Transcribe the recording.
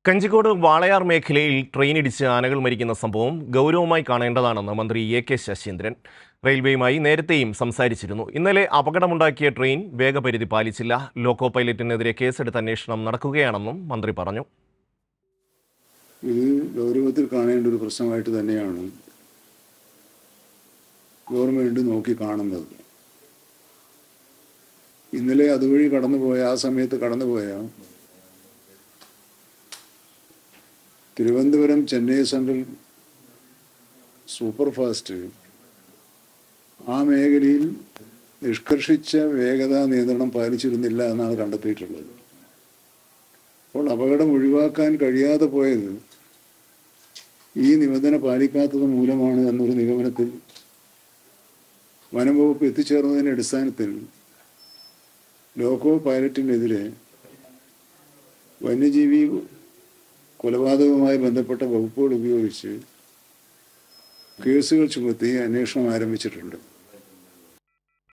കഞ്ചിക്കോട് വാളയാർ മേഖലയിൽ ട്രെയിൻ ഇടിച്ച് ആനകൾ മരിക്കുന്ന സംഭവം ഗൗരവമായി കാണേണ്ടതാണെന്ന് മന്ത്രി എ കെ ശശീന്ദ്രൻ റെയിൽവേയുമായി നേരത്തെയും സംസാരിച്ചിരുന്നു ഇന്നലെ അപകടമുണ്ടാക്കിയ ട്രെയിൻ വേഗപരിധി പാലിച്ചില്ല ലോക്കോ പൈലറ്റിനെതിരെ കേസെടുത്ത് അന്വേഷണം നടക്കുകയാണെന്നും മന്ത്രി പറഞ്ഞു ഇത് ഗൗരവത്തിൽ കാണേണ്ട ഒരു പ്രശ്നമായിട്ട് തന്നെയാണ് ഗവൺമെൻറ് നോക്കി കാണുന്നത് ഇന്നലെ അതുവഴി കടന്നുപോയ ആ സമയത്ത് കടന്നുപോയ Thiruvananthapuram Chennai central super fast ആ മേഖലയിൽ നിഷ്കർഷിച്ച വേഗതാ നിയന്ത്രണം പാലിച്ചിരുന്നില്ല എന്നാണ് കണ്ടെത്തിയിട്ടുള്ളത് അപ്പോൾ അപകടം ഒഴിവാക്കാൻ കഴിയാതെ പോയത് ഈ നിബന്ധന പാലിക്കാത്തത് മൂലമാണ് എന്നൊരു നിഗമനത്തിൽ വനം വകുപ്പ് എത്തിച്ചേർന്നതിന്റെ അടിസ്ഥാനത്തിൽ ലോക്കോ പൈലറ്റിനെതിരെ വന്യജീവി കൊലപാതകവുമായി ബന്ധപ്പെട്ട വകുപ്പുകൾ ഉപയോഗിച്ച് കേസുകൾ ചുമത്തി അന്വേഷണം ആരംഭിച്ചിട്ടുണ്ട്